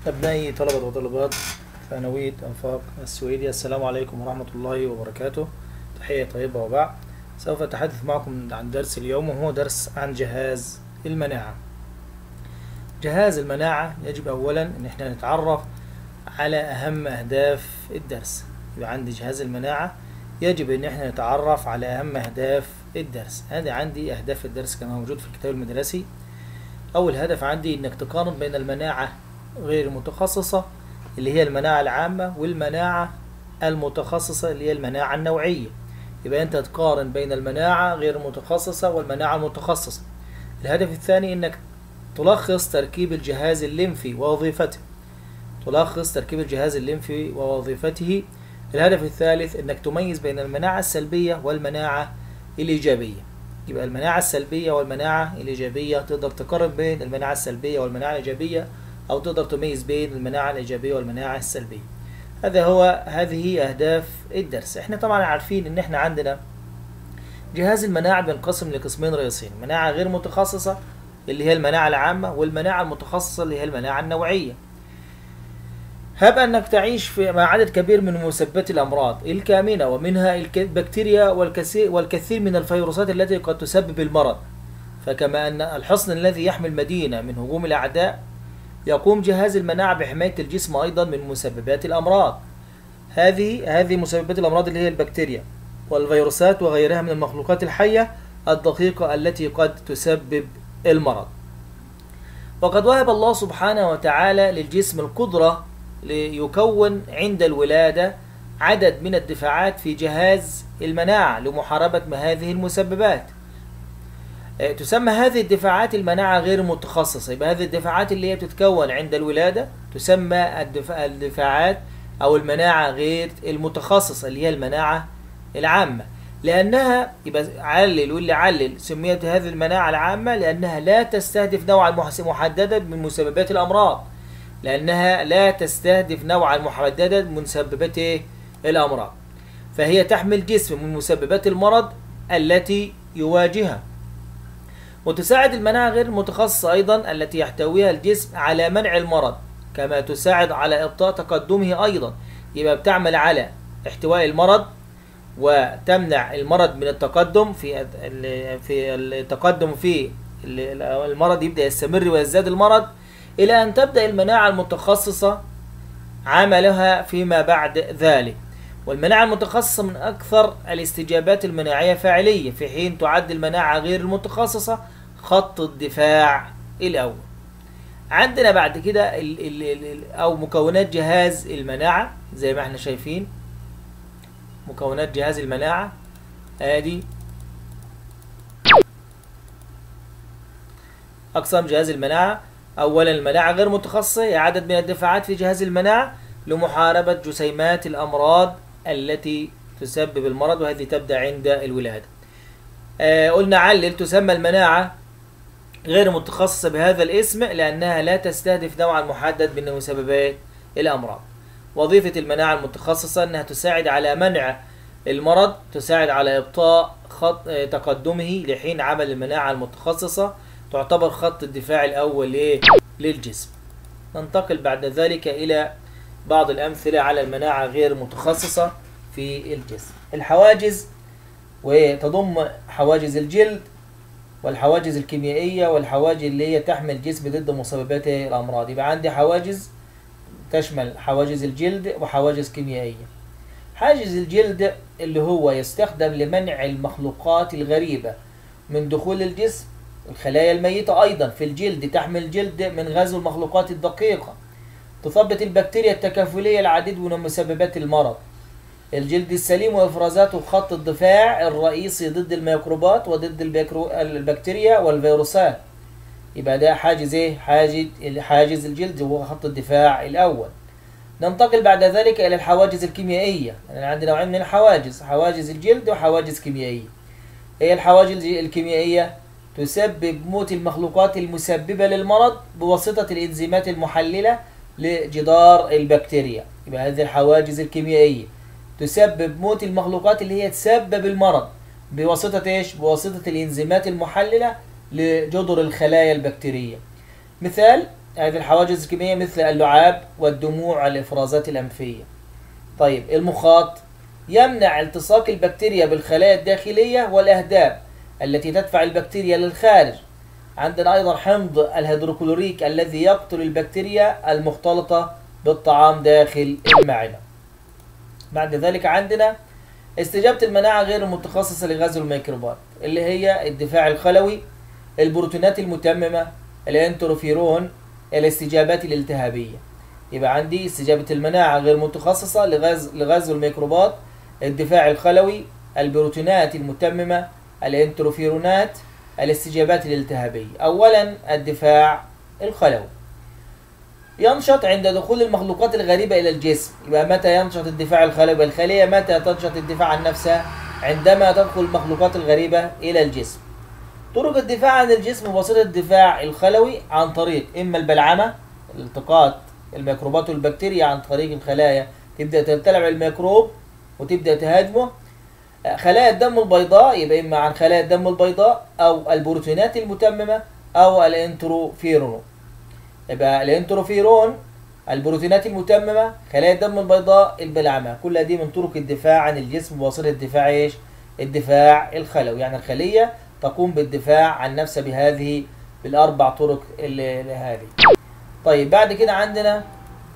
أبنائي طلبة وطالبات ثانوية أنفاق السويدية السلام عليكم ورحمة الله وبركاته تحية طيبة وبعد سوف أتحدث معكم عن درس اليوم وهو درس عن جهاز المناعة جهاز المناعة يجب أولا أن احنا نتعرف على أهم أهداف الدرس يبقى عندي جهاز المناعة يجب أن احنا نتعرف على أهم أهداف الدرس هذه عندي أهداف الدرس كما موجود في الكتاب المدرسي أول هدف عندي إنك تقارن بين المناعة غير المتخصصة اللي هي المناعة العامة والمناعة المتخصصة اللي هي المناعة النوعية يبقى أنت تقارن بين المناعة غير المتخصصة والمناعة المتخصصة الهدف الثاني إنك تلخص تركيب الجهاز الليمفي ووظيفته تلخص تركيب الجهاز الليمفي ووظيفته الهدف الثالث إنك تميز بين المناعة السلبية والمناعة الإيجابية يبقى المناعة السلبية والمناعة الإيجابية تقدر تقارن بين المناعة السلبية والمناعة الإيجابية أو تقدر تميز بين المناعة الإيجابية والمناعة السلبية هذا هو هذه هي أهداف الدرس احنا طبعا عارفين إن احنا عندنا جهاز المناعة بينقسم لقسمين رئيسيين مناعة غير متخصصة اللي هي المناعة العامة والمناعة المتخصصة اللي هي المناعة النوعية هب أنك تعيش في مع عدد كبير من مسببات الأمراض الكامنة ومنها البكتيريا والكثير, والكثير من الفيروسات التي قد تسبب المرض فكما أن الحصن الذي يحمي المدينة من هجوم الأعداء يقوم جهاز المناعة بحماية الجسم أيضا من مسببات الأمراض هذه هذه مسببات الأمراض اللي هي البكتيريا والفيروسات وغيرها من المخلوقات الحية الدقيقة التي قد تسبب المرض وقد وهب الله سبحانه وتعالى للجسم القدرة ليكون عند الولادة عدد من الدفاعات في جهاز المناعة لمحاربة ما هذه المسببات تسمى هذه الدفاعات المناعة غير متخصصة يبقى هذه الدفاعات اللي هي بتتكون عند الولادة تسمى الدفاعات أو المناعة غير المتخصصة اللي هي المناعة العامة لأنها يبقى علل واللي علل سميت هذه المناعة العامة لأنها لا تستهدف نوعا محددا من مسببات الأمراض لأنها لا تستهدف نوعا محددا من مسببات الأمراض فهي تحمي الجسم من مسببات المرض التي يواجهها وتساعد المناعة غير المتخصصة أيضا التي يحتويها الجسم على منع المرض كما تساعد على إبطاء تقدمه أيضا يبقى بتعمل على احتواء المرض وتمنع المرض من التقدم في في التقدم في المرض يبدأ يستمر ويزداد المرض إلى أن تبدأ المناعة المتخصصة عملها فيما بعد ذلك والمناعة المتخصصة من أكثر الاستجابات المناعية فاعلية في حين تعد المناعة غير المتخصصة خط الدفاع الأول عندنا بعد كده ال ال ال أو مكونات جهاز المناعة زي ما احنا شايفين مكونات جهاز المناعة ادي أقسام جهاز المناعة أولا المناعة غير متخصصة هي عدد من الدفاعات في جهاز المناعة لمحاربة جسيمات الأمراض التي تسبب المرض وهذه تبدأ عند الولادة آه قلنا علل تسمى المناعة غير متخصصة بهذا الاسم لأنها لا تستهدف نوعا محدد من مسببات الأمراض وظيفة المناعة المتخصصة أنها تساعد على منع المرض تساعد على إبطاء خط تقدمه لحين عمل المناعة المتخصصة تعتبر خط الدفاع الأول للجسم ننتقل بعد ذلك إلى بعض الأمثلة على المناعة غير المتخصصة في الجسم الحواجز وتضم حواجز الجلد والحواجز الكيميائية والحواجز اللي هي تحمي الجسم ضد مسببات الأمراض يبقى عندي حواجز تشمل حواجز الجلد وحواجز كيميائية حاجز الجلد اللي هو يستخدم لمنع المخلوقات الغريبة من دخول الجسم الخلايا الميتة أيضا في الجلد تحمي الجلد من غزو المخلوقات الدقيقة تثبط البكتيريا التكافلية العديد من مسببات المرض الجلد السليم وإفرازاته خط الدفاع الرئيسي ضد الميكروبات وضد البكتيريا والفيروسات يبقى ده حاجز ايه حاجز حاجز الجلد هو خط الدفاع الأول ننتقل بعد ذلك إلى الحواجز الكيميائية يعني عندنا نوعين من الحواجز حواجز الجلد وحواجز كيميائية هي الحواجز الكيميائية تسبب موت المخلوقات المسببة للمرض بواسطة الإنزيمات المحللة لجدار البكتيريا يبقى هذه الحواجز الكيميائية تسبب موت المخلوقات اللي هي تسبب المرض بواسطة ايش؟ بواسطة الإنزيمات المحللة لجدر الخلايا البكتيرية مثال هذه الحواجز الكيميائية مثل اللعاب والدموع والإفرازات الأنفية طيب المخاط يمنع التصاق البكتيريا بالخلايا الداخلية والأهداب التي تدفع البكتيريا للخارج عندنا أيضا حمض الهيدروكلوريك الذي يقتل البكتيريا المختلطة بالطعام داخل المعدة بعد ذلك عندنا استجابة المناعة غير المتخصصة لغزو الميكروبات اللي هي الدفاع الخلوي البروتينات المتممة الانتروفيرون الاستجابات الالتهابية يبقى عندي استجابة المناعة غير متخصصة لغزو, لغزو الميكروبات الدفاع الخلوي البروتينات المتممة الانتروفيرونات الاستجابات الالتهابية أولا الدفاع الخلوي ينشط عند دخول المخلوقات الغريبة إلى الجسم يبقى متى ينشط الدفاع الخلوي الخلية متى تنشط الدفاع عن نفسها عندما تدخل المخلوقات الغريبة إلى الجسم طرق الدفاع عن الجسم بسيطة الدفاع الخلوي عن طريق إما البلعمة التقاط الميكروبات والبكتيريا عن طريق الخلايا تبدأ تبتلع الميكروب وتبدأ تهاجمه خلايا الدم البيضاء يبقى إما عن خلايا الدم البيضاء أو البروتينات المتممة أو الانتروفيرون يبقى الانتروفيرون البروتينات المتممة خلايا الدم البيضاء البلعمة كل دي من طرق الدفاع عن الجسم بواسطة الدفاع ايش؟ الدفاع الخلوي يعني الخلية تقوم بالدفاع عن نفسها بهذه بالأربع طرق اللي اللي هذه طيب بعد كده عندنا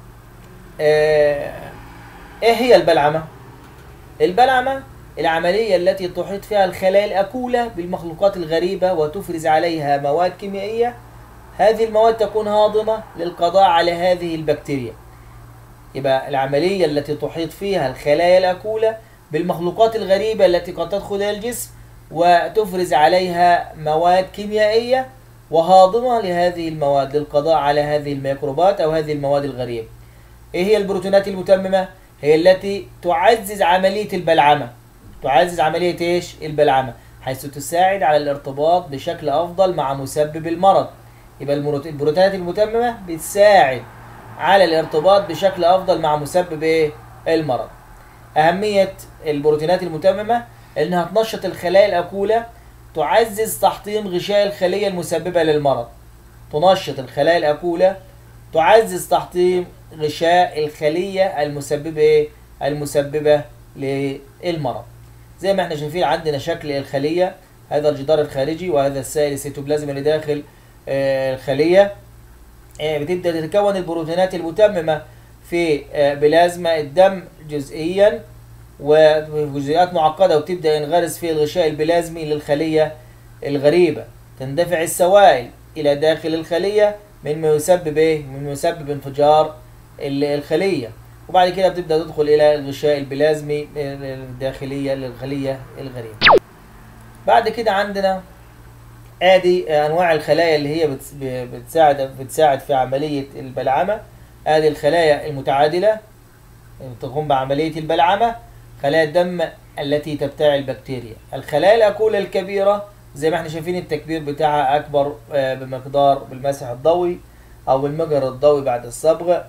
آه ايه هي البلعمة؟ البلعمة العملية التي تحيط فيها الخلايا الأكولة بالمخلوقات الغريبة وتفرز عليها مواد كيميائية هذه المواد تكون هاضمة للقضاء على هذه البكتيريا يبقى العملية التي تحيط فيها الخلايا الأكولة بالمخلوقات الغريبة التي قد تدخل إلى الجسم وتفرز عليها مواد كيميائية وهاضمة لهذه المواد للقضاء على هذه الميكروبات أو هذه المواد الغريبة إيه هي البروتينات المتممة؟ هي التي تعزز عملية البلعمة تعزز عملية إيش؟ البلعمة حيث تساعد على الارتباط بشكل أفضل مع مسبب المرض يبقى البروتينات المتممة بتساعد على الارتباط بشكل أفضل مع مسبب إيه؟ المرض أهمية البروتينات المتممة إنها تنشط الخلايا الأكولة تعزز تحطيم غشاء الخلية المسببة للمرض تنشط الخلايا الأكولة تعزز تحطيم غشاء الخلية المسببة إيه؟ المسببة للمرض زي ما احنا شايفين عندنا شكل الخلية هذا الجدار الخارجي وهذا السائل السيتوبلازم اللي داخل الخلية بتبدأ تتكون البروتينات المتممة في بلازما الدم جزئيا وجزيئات معقدة وتبدأ ينغرس في الغشاء البلازمي للخلية الغريبة تندفع السوائل إلى داخل الخلية مما يسبب إيه؟ مما يسبب انفجار الخلية وبعد كده بتبدأ تدخل إلى الغشاء البلازمي الداخلية للخلية الغريبة بعد كده عندنا ادي انواع الخلايا اللي هي بتساعد بتساعد في عمليه البلعمه ادي الخلايا المتعادله تقوم بعمليه البلعمه خلايا الدم التي تبتاع البكتيريا الخلايا الاكوله الكبيره زي ما احنا شايفين التكبير بتاعها اكبر بمقدار بالمسح الضوئي او بالمجهر الضوئي بعد الصبغ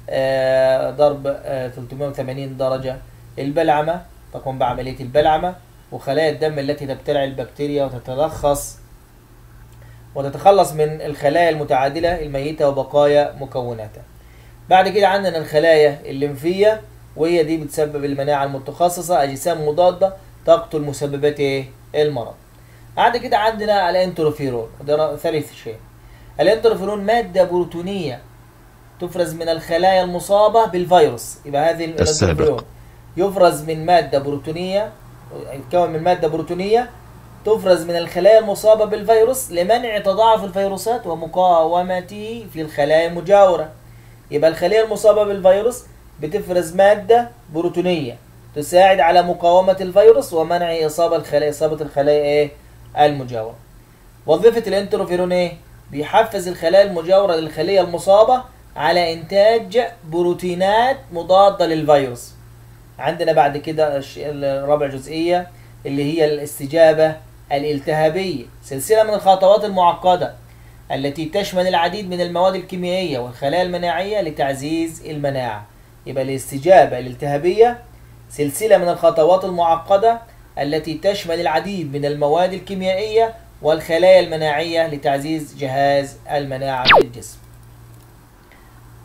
ضرب 380 درجه البلعمه تقوم بعمليه البلعمه وخلايا الدم التي تبتلع البكتيريا وتتلخص وتتخلص من الخلايا المتعادلة الميتة وبقايا مكوناتها بعد كده عندنا الخلايا الليمفية وهي دي بتسبب المناعة المتخصصة أجسام مضادة تقتل مسببات المرض بعد كده عندنا الانتروفيرون ده ثالث شيء الانتروفيرون مادة بروتونية تفرز من الخلايا المصابة بالفيروس يبقى هذه الانتروفيرون يفرز من مادة بروتونية يتكون من مادة بروتونية تفرز من الخلايا المصابة بالفيروس لمنع تضاعف الفيروسات ومقاومته في الخلايا المجاورة يبقى الخلية المصابة بالفيروس بتفرز مادة بروتونية تساعد على مقاومة الفيروس ومنع إصابة الخلايا إصابة الخلايا إيه؟ المجاورة وظيفة الانتروفيرون إيه؟ بيحفز الخلايا المجاورة للخلية المصابة على إنتاج بروتينات مضادة للفيروس عندنا بعد كده الرابع جزئية اللي هي الاستجابة الالتهابية سلسلة من الخطوات المعقدة التي تشمل العديد من المواد الكيميائية والخلايا المناعية لتعزيز المناعة يبقى الاستجابة الالتهابية سلسلة من الخطوات المعقدة التي تشمل العديد من المواد الكيميائية والخلايا المناعية لتعزيز جهاز المناعة في الجسم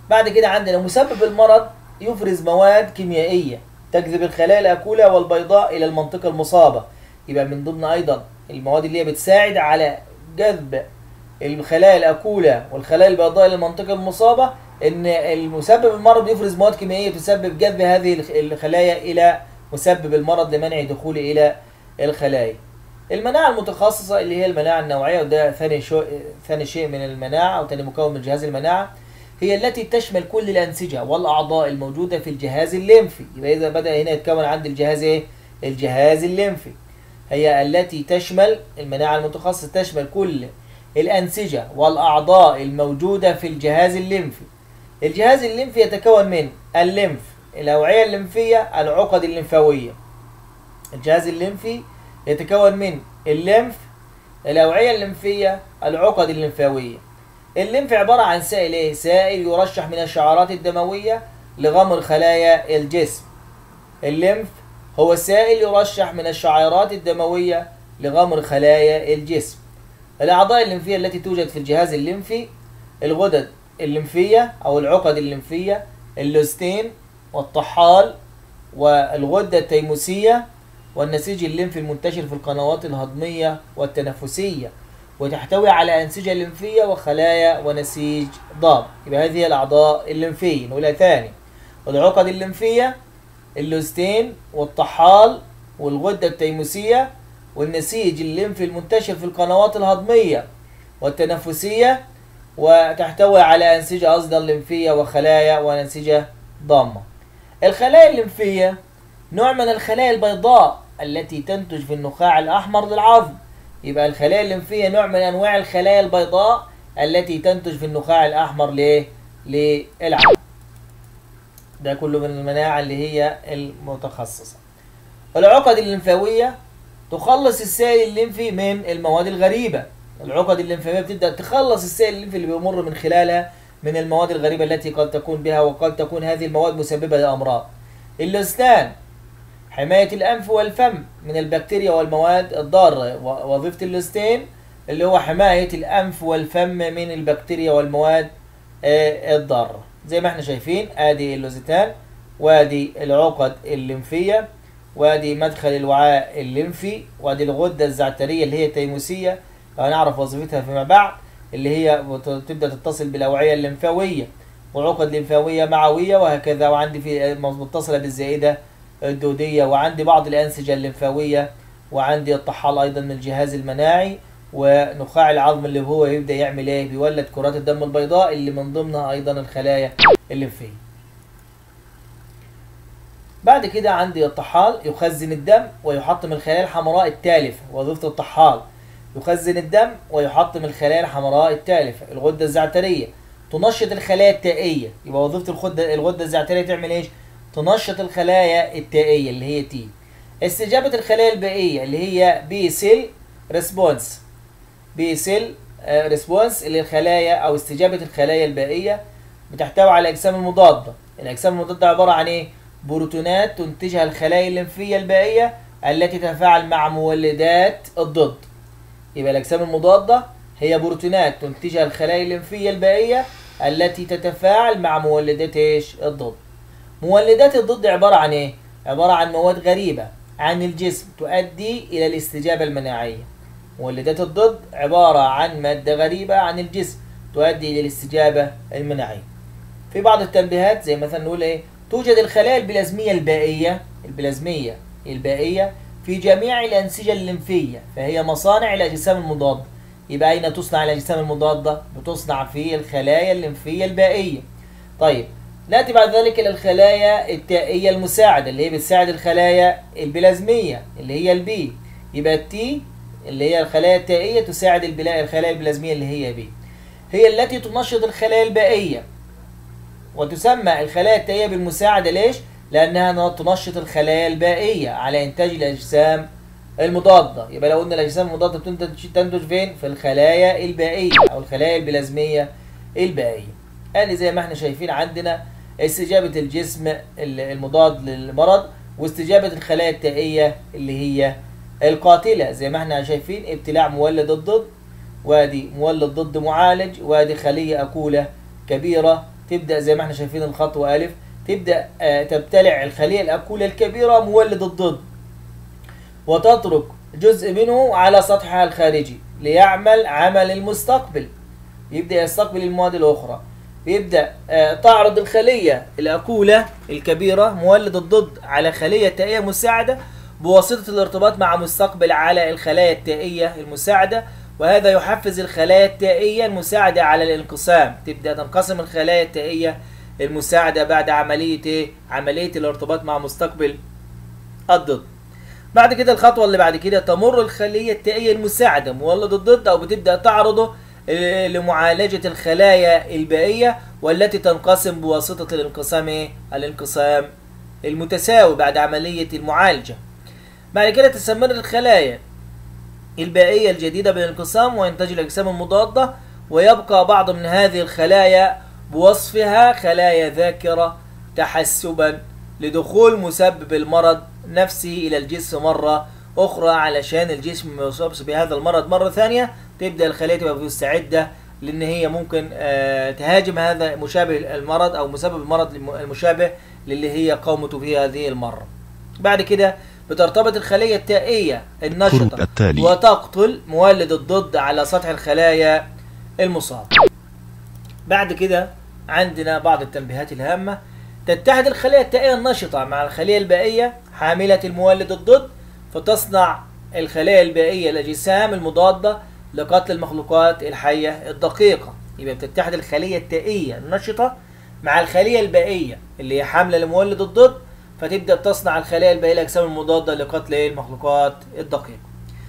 بعد كده عندنا مسبب المرض يفرز مواد كيميائية تجذب الخلايا الأكولة والبيضاء إلى المنطقة المصابة يبقى من ضمن أيضا المواد اللي هي بتساعد على جذب الخلايا الأكولة والخلايا البيضاء إلى المنطقة المصابة إن المسبب المرض يفرز مواد كيميائية تسبب جذب هذه الخلايا إلى مسبب المرض لمنع دخوله إلى الخلايا المناعة المتخصصة اللي هي المناعة النوعية وده ثاني شو... ثاني شيء من المناعة أو ثاني مكون من جهاز المناعة هي التي تشمل كل الأنسجة والأعضاء الموجودة في الجهاز الليمفي يبقى إذا بدأ هنا يتكون عند الجهاز إيه؟ الجهاز الليمفي هي التي تشمل المناعة المتخصصة تشمل كل الأنسجة والأعضاء الموجودة في الجهاز الليمفي الجهاز الليمفي يتكون من الليمف الأوعية الليمفية العقد الليمفاوية الجهاز الليمفي يتكون من الليمف الأوعية الليمفية العقد الليمفاوية الليمف عبارة عن سائل ايه؟ سائل يرشح من الشعارات الدموية لغمر خلايا الجسم الليمف هو سائل يرشح من الشعيرات الدموية لغمر خلايا الجسم الأعضاء الليمفية التي توجد في الجهاز الليمفي الغدد الليمفية أو العقد الليمفية اللوستين والطحال والغدة التيموسية والنسيج الليمفي المنتشر في القنوات الهضمية والتنفسية وتحتوي على أنسجة ليمفية وخلايا ونسيج ضاد يبقى هذه هي الأعضاء الليمفية نقولها ثاني العقد الليمفية اللوستين والطحال والغدة التيموسية والنسيج الليمفي المنتشر في القنوات الهضمية والتنفسية وتحتوي على أنسجة أصدر ليمفية وخلايا وأنسجة ضامة الخلايا الليمفية نوع من الخلايا البيضاء التي تنتج في النخاع الأحمر للعظم يبقى الخلايا الليمفية نوع من أنواع الخلايا البيضاء التي تنتج في النخاع الأحمر ليه؟ للعظم ده كله من المناعة اللي هي المتخصصة العقد الليمفاوية تخلص السائل الليمفي من المواد الغريبة العقد الليمفاوية بتبدأ تخلص السائل الليمفي اللي بيمر من خلالها من المواد الغريبة التي قد تكون بها وقد تكون هذه المواد مسببة لأمراض اللسان حماية الأنف والفم من البكتيريا والمواد الضارة وظيفة اللوستين اللي هو حماية الأنف والفم من البكتيريا والمواد الضارة زي ما احنا شايفين ادي اللوزيتان وادي العقد الليمفية وادي مدخل الوعاء الليمفي وادي الغدة الزعترية اللي هي التيموسية هنعرف وظيفتها فيما بعد اللي هي تبدأ تتصل بالأوعية الليمفاوية وعقد ليمفاوية معوية وهكذا وعندي في متصلة بالزائدة الدودية وعندي بعض الأنسجة الليمفاوية وعندي الطحال أيضا من الجهاز المناعي ونخاع العظم اللي هو يبدأ يعمل ايه بيولد كرات الدم البيضاء اللي من ضمنها أيضا الخلايا الليمفية بعد كده عندي الطحال يخزن الدم ويحطم الخلايا الحمراء التالفة وظيفة الطحال يخزن الدم ويحطم الخلايا الحمراء التالفة الغدة الزعترية تنشط الخلايا التائية يبقى وظيفة الغدة الغدة الزعترية تعمل ايش؟ تنشط الخلايا التائية اللي هي تي استجابة الخلايا البائية اللي هي بي سيل ريسبونس بي سيل ريسبونس اللي الخلايا او استجابة الخلايا البائية بتحتوي على الاجسام المضادة الاجسام المضادة عبارة عن ايه؟ بروتونات تنتجها الخلايا الليمفية البائية التي تتفاعل مع مولدات الضد يبقى الاجسام المضادة هي بروتونات تنتجها الخلايا الليمفية البائية التي تتفاعل مع مولدات ايش؟ الضد مولدات الضد عبارة عن ايه؟ عبارة عن مواد غريبة عن الجسم تؤدي إلى الاستجابة المناعية. مولدات الضد عبارة عن مادة غريبة عن الجسم تؤدي إلى الاستجابة المناعية. في بعض التنبيهات زي مثلا نقول ايه؟ توجد الخلايا البلازمية البائية البلازمية البائية في جميع الأنسجة الليمفية فهي مصانع الأجسام المضادة. يبقى أين تصنع الأجسام المضادة؟ بتصنع في الخلايا الليمفية البائية. طيب ناتي بعد ذلك الى الخلايا التائيه المساعده اللي هي بتساعد الخلايا البلازميه اللي هي البي يبقى التي اللي هي الخلايا التائيه تساعد البلا... الخلايا البلازميه اللي هي بي هي التي تنشط الخلايا البائيه وتسمى الخلايا التائيه بالمساعده ليش لانها تنشط الخلايا البائيه على انتاج الاجسام المضاده يبقى لو قلنا الاجسام المضاده تنتج تنتج فين في الخلايا البائيه او الخلايا البلازميه البائيه يعني زي ما احنا شايفين عندنا استجابة الجسم المضاد للمرض واستجابة الخلايا التائية اللي هي القاتلة زي ما احنا شايفين ابتلاع مولد الضد وادي مولد ضد معالج وادي خلية أكولة كبيرة تبدأ زي ما احنا شايفين الخطوة ألف تبدأ آه، تبتلع الخلية الأكولة الكبيرة مولد الضد وتترك جزء منه على سطحها الخارجي ليعمل عمل المستقبل يبدأ يستقبل المواد الأخرى يبدأ آه، تعرض الخلية الأكولة الكبيرة مولد الضد على خلية تائية مساعدة بواسطة الارتباط مع مستقبل على الخلايا التائية المساعدة وهذا يحفز الخلايا التائية المساعدة على الانقسام تبدأ تنقسم الخلايا التائية المساعدة بعد عملية إيه؟ عملية الارتباط مع مستقبل الضد بعد كده الخطوة اللي بعد كده تمر الخلية التائية المساعدة مولد الضد أو بتبدأ تعرضه آه، لمعالجة الخلايا البائية والتي تنقسم بواسطة الانقسام إيه؟ الانقسام المتساوي بعد عملية المعالجة بعد كده تستمر الخلايا البائية الجديدة بالانقسام وينتج الأجسام المضادة ويبقى بعض من هذه الخلايا بوصفها خلايا ذاكرة تحسبا لدخول مسبب المرض نفسه إلى الجسم مرة أخرى علشان الجسم ما يصابش بهذا المرض مرة ثانية تبدأ الخلايا تبقى مستعدة لأن هي ممكن آه، تهاجم هذا مشابه المرض أو مسبب المرض الم- المشابه للي هي قامت به هذه المرة بعد كده بترتبط الخلية التائية خروج النشطة التالي وتقتل مولد الضد على سطح الخلايا المصابة بعد كده عندنا بعض التنبيهات الهامة تتحد الخلية التائية النشطة مع الخلية البائية حاملة المولد الضد فتصنع الخلايا البائية الأجسام المضادة لقتل المخلوقات الحية الدقيقة يبقى بتتحد الخلية التائية النشطة مع الخلية البائية اللي هي حاملة لمولد الضد فتبدأ تصنع الخلايا البائية الأجسام المضادة لقتل المخلوقات الدقيقة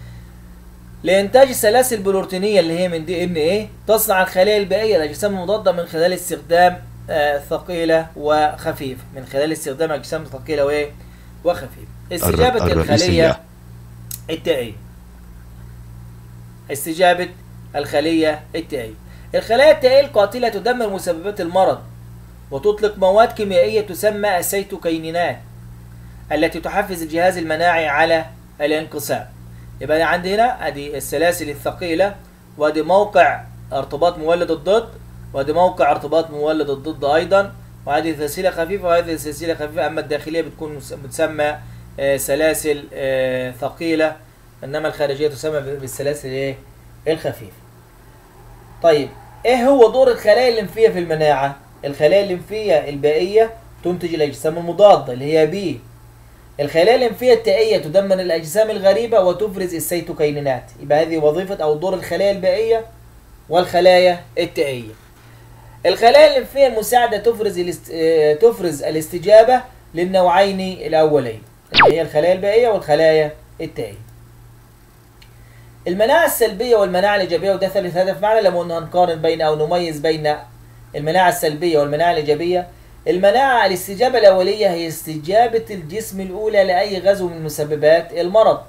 لإنتاج السلاسل البروتينية اللي هي من دي ان ايه تصنع الخلايا البائية الأجسام المضادة من خلال استخدام آه، ثقيلة وخفيفة من خلال استخدام أجسام ثقيلة وايه وخفيفة استجابة الر- الخلية الرئيسية. التائية استجابة الخلية التائية الخلايا التائية القاتلة تدمر مسببات المرض وتطلق مواد كيميائية تسمى السيتوكينينات التي تحفز الجهاز المناعي على الانقسام يبقى أنا عندي هنا ادي السلاسل الثقيلة وادي موقع ارتباط مولد الضد وادي موقع ارتباط مولد الضد ايضا وهذه سلسلة خفيفة وهذه سلسلة خفيفة اما الداخلية بتكون مس- بتسمى آه، سلاسل آه، ثقيلة انما الخارجية تسمى بالسلاسل ايه الخفيفة طيب ايه هو دور الخلايا الليمفية في المناعة الخلايا الليمفية البائية تنتج الاجسام المضادة اللي هي بي الخلايا الليمفية التائية تدمر الأجسام الغريبة وتفرز السيتوكينينات يبقى هذه وظيفة أو دور الخلايا البائية والخلايا التائية الخلايا الليمفية المساعدة تفرز الاست... آه، تفرز الاستجابة للنوعين الأولين اللي هي الخلايا البائية والخلايا التائية المناعة السلبية والمناعة الإيجابية وده ثالث هدف معنا لما هنقارن بين أو نميز بين المناعة السلبية والمناعة الإيجابية المناعة الاستجابة الأولية هي استجابة الجسم الأولى لأي غزو من مسببات المرض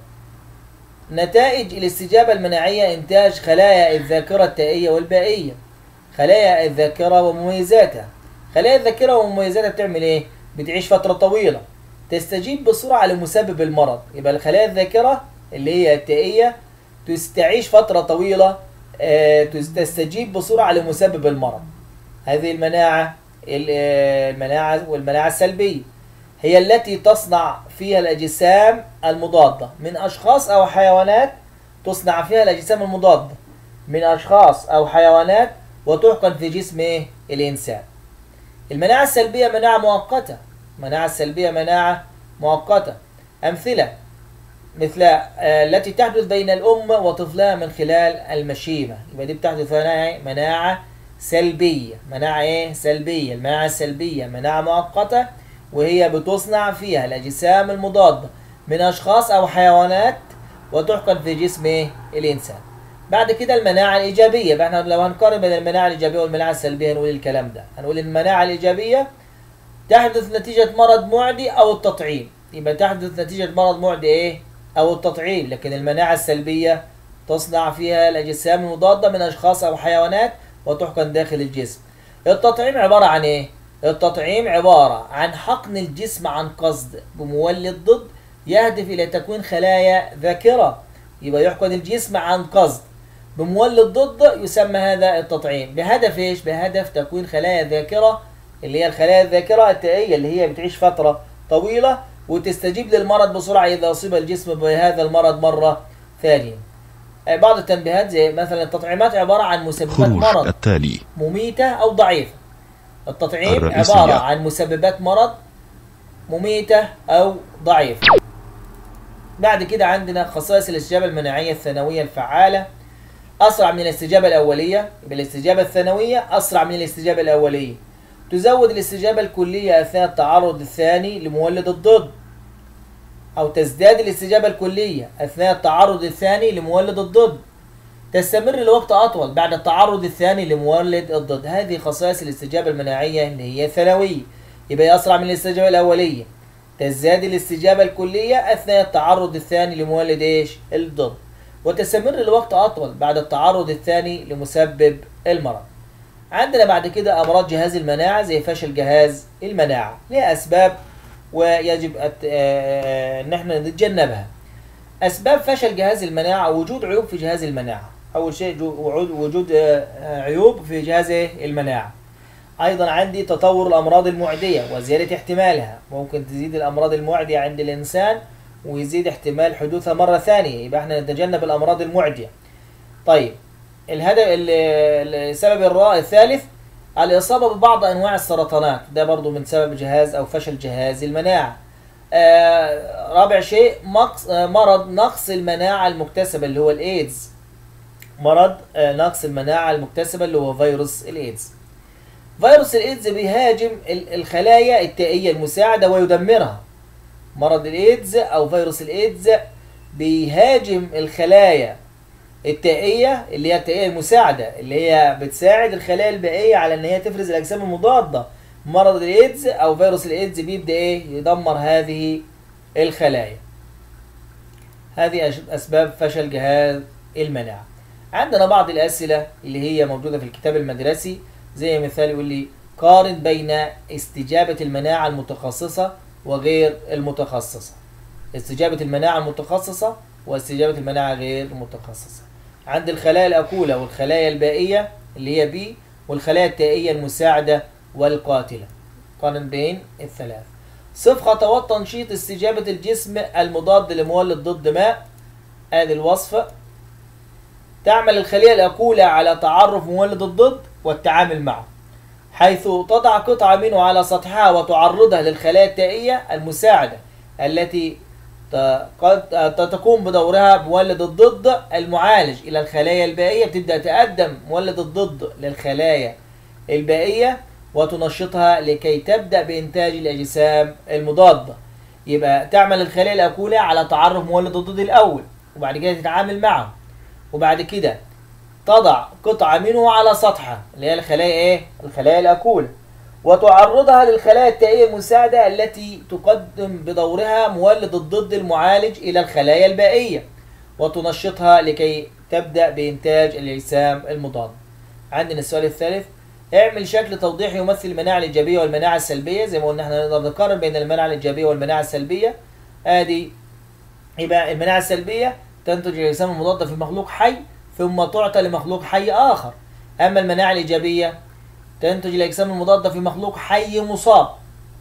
نتائج الاستجابة المناعية إنتاج خلايا الذاكرة التائية والبائية خلايا الذاكرة ومميزاتها خلايا الذاكرة ومميزاتها بتعمل إيه؟ بتعيش فترة طويلة تستجيب بسرعة لمسبب المرض يبقى الخلايا الذاكرة اللي هي التائية تستعيش فترة طويلة آه، تس- تستجيب بسرعة لمسبب المرض هذه المناعة ال- آه، المناعة والمناعة السلبية هي التي تصنع فيها الأجسام المضادة من أشخاص أو حيوانات تصنع فيها الأجسام المضادة من أشخاص أو حيوانات وتحقن في جسم إيه؟ الإنسان المناعة السلبية مناعة مؤقتة المناعة السلبية مناعة مؤقتة أمثلة مثل آه، التي تحدث بين الأم وطفلها من خلال المشيمة يبقى دي بتحدث مناعة مناعة سلبية مناعة إيه؟ سلبية المناعة السلبية مناعة مؤقتة وهي بتصنع فيها الأجسام المضادة من أشخاص أو حيوانات وتحقن في جسم إيه؟ الإنسان بعد كده المناعة الإيجابية بقى احنا لو هنقارن بين المناعة الإيجابية والمناعة السلبية هنقول الكلام ده هنقول المناعة الإيجابية تحدث نتيجة مرض معدي أو التطعيم يبقى تحدث نتيجة مرض معدي إيه؟ أو التطعيم لكن المناعة السلبية تصنع فيها الأجسام المضادة من أشخاص أو حيوانات وتحقن داخل الجسم التطعيم عبارة عن إيه؟ التطعيم عبارة عن حقن الجسم عن قصد بمولد ضد يهدف إلى تكوين خلايا ذاكرة يبقى يحقن الجسم عن قصد بمولد ضد يسمى هذا التطعيم بهدف ايش بهدف تكوين خلايا ذاكره اللي هي الخلايا الذاكره التائيه اللي هي بتعيش فتره طويله وتستجيب للمرض بسرعه اذا اصيب الجسم بهذا المرض مره ثانيه آه، بعض التنبيهات زي مثلا التطعيمات عباره عن مسببات خروج مرض التالي مميتة أو ضعيفة التطعيم الرئيسية. عبارة عن مسببات مرض مميتة أو ضعيفة بعد كده عندنا خصائص الاستجابة المناعية الثانوية الفعالة أسرع من الاستجابة الأولية يبقى الاستجابة الثانوية أسرع من الاستجابة الأولية تزود الاستجابة الكلية أثناء التعرض الثاني لمولد الضد أو تزداد الاستجابة الكلية أثناء التعرض الثاني لمولد الضد تستمر لوقت أطول بعد التعرض الثاني لمولد الضد هذه خصائص الاستجابة المناعية اللي هي ثانوية يبقى أسرع من الاستجابة الأولية تزداد الاستجابة الكلية أثناء التعرض الثاني لمولد إيش الضد وتستمر لوقت أطول بعد التعرض الثاني لمسبب المرض عندنا بعد كده أمراض جهاز المناعة زي فشل جهاز المناعة لها أسباب ويجب أت- آه، آه، إن احنا نتجنبها أسباب فشل جهاز المناعة وجود عيوب في جهاز المناعة أول شيء جو- وجود- وجود آه، آه، عيوب في جهاز المناعة أيضا عندي تطور الأمراض المعدية وزيادة احتمالها ممكن تزيد الأمراض المعدية عند الإنسان ويزيد احتمال حدوثها مرة ثانية يبقى احنا نتجنب الأمراض المعدية طيب الهدف ال- السبب الرا- الثالث الإصابة ببعض أنواع السرطانات ده برضو من سبب جهاز أو فشل جهاز المناعة آه، رابع شيء مقص آه، مرض نقص المناعة المكتسبة اللي هو الإيدز مرض آه، نقص المناعة المكتسبة اللي هو فيروس الإيدز فيروس الإيدز بيهاجم ال- الخلايا التائية المساعدة ويدمرها مرض الإيدز أو فيروس الإيدز بيهاجم الخلايا التائية اللي هي التائية المساعدة اللي هي بتساعد الخلايا البائية على ان هي تفرز الاجسام المضادة مرض الايدز او فيروس الايدز بيبدأ ايه يدمر هذه الخلايا هذه أش- اسباب فشل جهاز المناعة عندنا بعض الاسئلة اللي هي موجودة في الكتاب المدرسي زي مثال يقول لي قارن بين استجابة المناعة المتخصصة وغير المتخصصة استجابة المناعة المتخصصة واستجابة المناعة غير المتخصصة عند الخلايا الأكولة والخلايا البائية اللي هي بي والخلايا التائية المساعدة والقاتلة قارن بين الثلاث صف خطوات تنشيط استجابة الجسم المضاد لمولد ضد ماء ادي الوصفة تعمل الخلية الأكولة على تعرف مولد الضد والتعامل معه حيث تضع قطعة منه على سطحها وتعرضها للخلايا التائية المساعدة التي ت- قد ت- تقوم بدورها مولد الضد المعالج إلى الخلايا البائية بتبدأ تقدم مولد الضد للخلايا البائية وتنشطها لكي تبدأ بإنتاج الأجسام المضادة يبقى تعمل الخلايا الأكولة على تعرف مولد الضد الأول وبعد كده تتعامل معه وبعد كده تضع قطعة منه على سطحها اللي هي الخلايا ايه؟ الخلايا الأكولة وتعرضها للخلايا التائية المساعدة التي تقدم بدورها مولد الضد المعالج إلى الخلايا البائية وتنشطها لكي تبدأ بإنتاج الأجسام المضادة. عندنا السؤال الثالث اعمل شكل توضيحي يمثل المناعة الإيجابية والمناعة السلبية زي ما قلنا احنا نقدر نقارن بين المناعة الإيجابية والمناعة السلبية. آدي يبقى المناعة السلبية تنتج الأجسام المضادة في مخلوق حي ثم تعطى لمخلوق حي آخر. أما المناعة الإيجابية تنتج الأجسام المضادة في مخلوق حي مصاب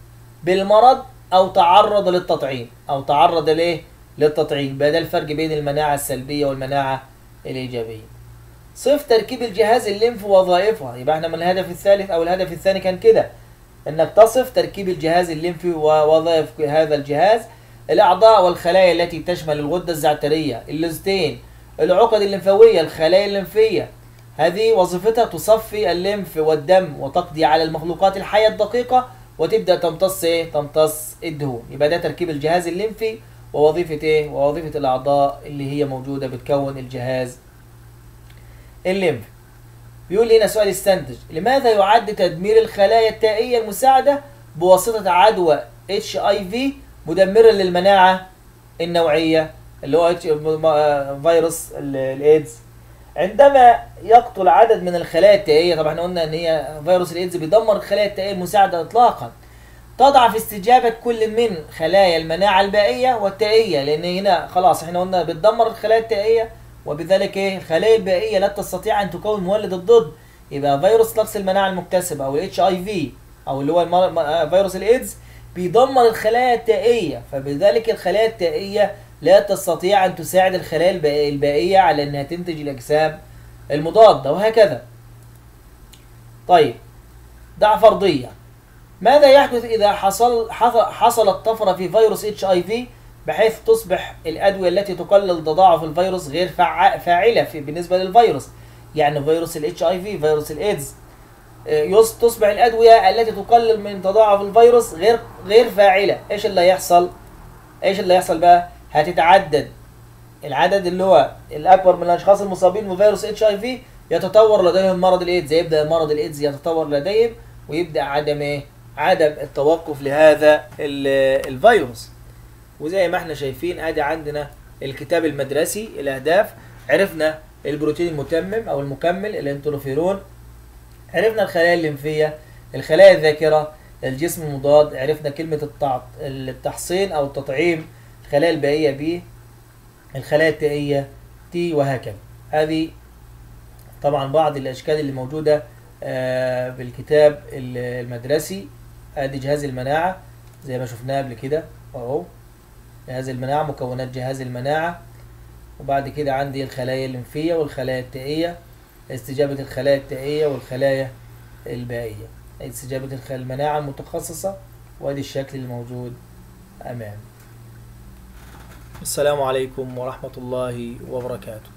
بالمرض أو تعرض للتطعيم أو تعرض ليه؟ للتطعيم يبقى ده الفرق بين المناعة السلبية والمناعة الإيجابية صف تركيب الجهاز الليمف ووظائفها يبقى احنا من الهدف الثالث أو الهدف الثاني كان كده انك تصف تركيب الجهاز الليمفي ووظائف هذا الجهاز الاعضاء والخلايا التي تشمل الغده الزعتريه اللوزتين العقد الليمفاويه الخلايا الليمفيه هذه وظيفتها تصفي الليمف والدم وتقضي على المخلوقات الحيه الدقيقه وتبدا تمتص ايه تمتص الدهون يبقى ده تركيب الجهاز الليمفي ووظيفه ايه ووظيفه الاعضاء اللي هي موجوده بتكون الجهاز الليمفي بيقول هنا سؤال استنتج لماذا يعد تدمير الخلايا التائية المساعدة بواسطة عدوى اتش اي في مدمرا للمناعة النوعية اللي هو H- م- م- فيروس ال- الايدز عندما يقتل عدد من الخلايا التائية طبعا احنا قلنا ان هي فيروس الايدز بيدمر الخلايا التائية المساعدة اطلاقا تضعف استجابة كل من خلايا المناعة البائية والتائية لان هنا خلاص احنا قلنا بتدمر الخلايا التائية وبذلك ايه الخلايا البائيه لا تستطيع ان تكون مولد الضد يبقى فيروس نقص المناعه المكتسبه او الاتش اي في او اللي هو المر... م- آه، فيروس الايدز بيدمر الخلايا التائيه فبذلك الخلايا التائيه لا تستطيع ان تساعد الخلايا البائيه, البائية على انها تنتج الاجسام المضاده وهكذا طيب دع فرضيه ماذا يحدث اذا حصل حص- حصلت طفره في فيروس اتش اي في بحيث تصبح الادويه التي تقلل تضاعف الفيروس غير فع- فاعله في بالنسبه للفيروس يعني فيروس الاتش اي في فيروس الايدز آه، يص- تصبح الادويه التي تقلل من تضاعف الفيروس غير غير فاعله ايش اللي هيحصل ايش اللي هيحصل بقى هتتعدد العدد اللي هو الاكبر من الاشخاص المصابين بفيروس اتش اي في يتطور لديهم مرض الايدز يبدا مرض الايدز يتطور لديهم ويبدا عدم ايه عدم التوقف لهذا ال- الفيروس وزي ما احنا شايفين ادي عندنا الكتاب المدرسي الاهداف عرفنا البروتين المتمم او المكمل الانتروفيرون عرفنا الخلايا الليمفيه الخلايا الذاكره الجسم المضاد عرفنا كلمه التع... التحصين او التطعيم الخلايا البائيه ب الخلايا التائيه تي وهكذا هذه طبعا بعض الاشكال اللي موجوده آه، بالكتاب ال- المدرسي ادي جهاز المناعه زي ما شفناه قبل كده اهو جهاز المناعه مكونات جهاز المناعه وبعد كده عندي الخلايا الليمفيه والخلايا التائيه استجابه الخلايا التائيه والخلايا البائيه استجابه الخ- المناعه المتخصصه وادي الشكل الموجود امامي السلام عليكم ورحمة الله وبركاته